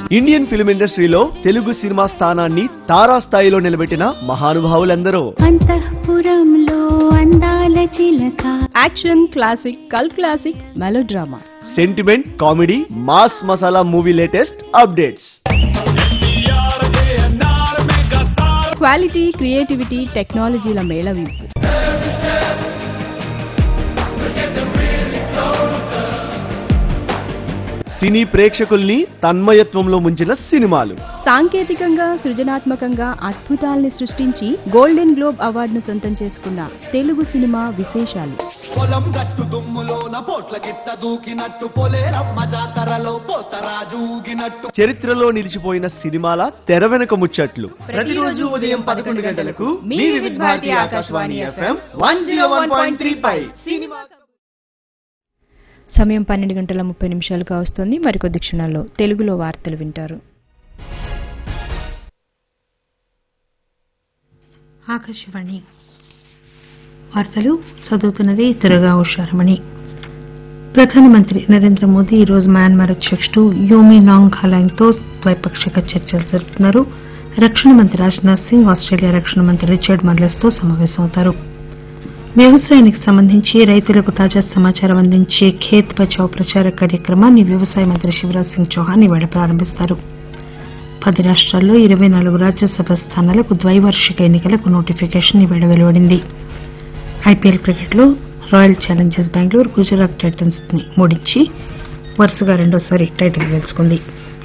Indian film ఇండస్ట్రీలో Telugu cinema స్థానాన్ని తారా స్థాయిలో నిలబెట్టిన మహానుభావులందరూ అంతఃపురంలో అందాల చిలక యాక్షన్ క్లాసిక్ కల్ classic melodrama sentiment comedy mass masala movie latest updates quality creativity టెక్నాలజీల మేళవింపు సినీ ప్రేక్షకుల్ని తన్మయత్వంలో ముంచిన సినిమాలు సాంకేతికంగా సృజనాత్మకంగా అద్భుతాల్ని సృష్టించి గోల్డెన్ గ్లోబ్ అవార్డును సొంతం చేసుకున్న తెలుగు సినిమా విశేషాలు పొలం గట్టు దుమ్ములోన పోట్ల గిట్ట దూకినట్టు పొలేరమ్మ జాతరలో పోతరాజు ఊగినట్టు చరిత్రలో నిలిచిపోయిన సినిమాల తెర వెనుక ముచ్చట్లు ప్రతిరోజు ఉదయం పదకొండు గంటలకు మీ వివిధ భారతి ఆకాశవాణి FM 101.35 సినిమా సమయం పన్నెండు గంటల ముప్పై నిమిషాలుగా వస్తుంది మరికొద్ది క్షణాల్లో తెలుగులో వార్తలు వింటారు ఆకాశవాణి వార్తలు చదువుతున్నది దుర్గా ఉషారమణి ప్రధానమంత్రి నరేంద్ర మోదీ ఈరోజు మయన్మార్ అధ్యక్షుడు యోమి నాంగ్ హలాంగ్ తో ద్వైపాక్షిక చర్చలు జరుపుతున్నారు రక్షణ మంత్రి రాజ్నాథ్ సింగ్ ఆస్ట్రేలియా రక్షణ మంత్రి రిచర్డ్ మర్లెస్ తో సమావేశమవుతారు వ్యవసాయానికి సంబంధించి రైతులకు తాజా సమాచారం అందించే ఖేత్ బచావ్ ప్రచార కార్యక్రమాన్ని వ్యవసాయ మంత్రి శివరాజ్ సింగ్ చౌహాన్ ఇవాళ ప్రారంభిస్తారు పది రాష్ట్రాల్లో ఇరవై నాలుగు రాజ్యసభ స్థానాలకు ద్వైవార్షిక ఎన్నికలకు నోటిఫికేషన్ ఇవాళ వెలువడింది ఐపీఎల్ క్రికెట్లో royal challengers Bengaluru Gujarat titans ని ఓడించి వరుసగా రెండోసారి టైటిల్ గెలుచుకుంది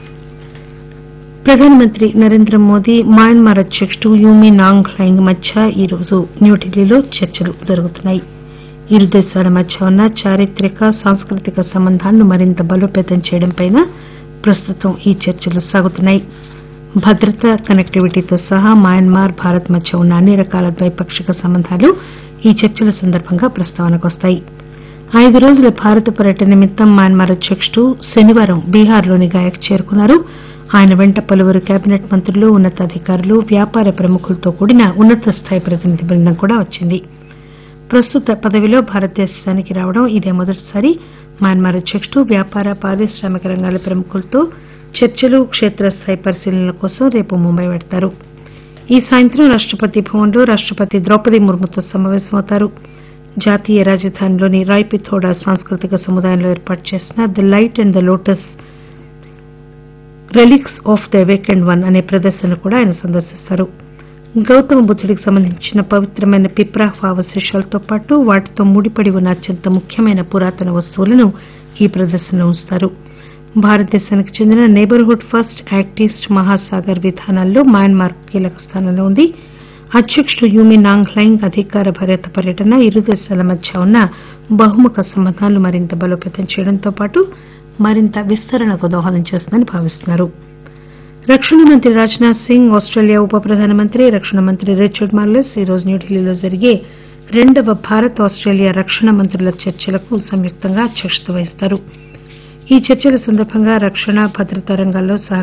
ప్రధానమంత్రి నరేంద్ర మోదీ మయన్మార్ అధ్యక్షుడు యూమి నాంగ్ లైంగ్ మధ్య ఈరోజు న్యూఢిల్లీలో చర్చలు జరుగుతున్నాయి ఇరు దేశాల మధ్య ఉన్న చారిత్రక సాంస్కృతిక సంబంధాలను మరింత బలోపేతం చేయడంపై ప్రస్తుతం ఈ చర్చలు సాగుతున్నాయి భద్రత కనెక్టివిటీతో సహా మయన్మార్ భారత్ మధ్య ఉన్న అన్ని రకాల ద్వైపాక్షిక సంబంధాలు ఈ చర్చల సందర్భంగా ప్రస్తావనకు వస్తాయి ఐదు రోజుల భారత పర్యటన నిమిత్తం మయన్మార్ అధ్యక్షుడు శనివారం బీహార్లోని గాయకు చేరుకున్నారు ఆయన వెంట పలువురు కేబినెట్ మంత్రులు ఉన్నతాధికారులు వ్యాపార ప్రముఖులతో కూడిన ఉన్నత స్థాయి ప్రతినిధి బృందం కూడా వచ్చింది ప్రస్తుత పదవిలో భారతదేశానికి రావడం ఇదే మొదటిసారి మయన్మార్ అధ్యక్షుడు వ్యాపార పారిశ్రామిక రంగాల ప్రముఖులతో చర్చలు క్షేత్రస్థాయి పరిశీలనల కోసం రేపు ముంబై వెడతారు ఈ సాయంత్రం రాష్టపతి భవన్లో రాష్టపతి ద్రౌపది ముర్ముతో సమావేశమవుతారు జాతీయ రాజధానిలోని రాయ్పిథోడా సాంస్కృతిక సముదాయంలో ఏర్పాటు చేసిన the light and the lotus relics of the awakened one అనే ప్రదర్శన కూడా ఆయన సందర్శిస్తారు గౌతమ బుద్ధుడికి సంబంధించిన పవిత్రమైన పిప్రాహ్ అవశేషాలతో పాటు వాటితో ముడిపడి ఉన్న అత్యంత ముఖ్యమైన పురాతన వస్తువులను ఈ ప్రదర్శనలో ఉంచుతారు భారతదేశానికి చెందిన neighbourhood first act east Mahasagar విధానాల్లో మయన్మార్ కీలక స్థానంలో ఉంది అధ్యక్షుడు యూమి నాంగ్ లైంగ్ అధికార భరిత పర్యటన ఇరు దేశాల మధ్య ఉన్న బహుముఖ సంబంధాలు మరింత బలోపేతం చేయడంతో పాటు మరింత విస్తరణకు దోహదం చేస్తుందని భావిస్తున్నారు రక్షణ మంత్రి రాజ్నాథ్ సింగ్ ఆస్ట్రేలియా ఉప ప్రధానమంత్రి రక్షణ మంత్రి రిచర్డ్ మార్లెస్ ఈరోజు న్యూఢిల్లీలో జరిగే రెండవ భారత్ ఆస్ట్రేలియా రక్షణ మంత్రుల చర్చలకు సంయుక్తంగా అధ్యక్షత వహిస్తారు ఈ చర్చల సందర్భంగా రక్షణ భద్రతా రంగాల్లో సహకారం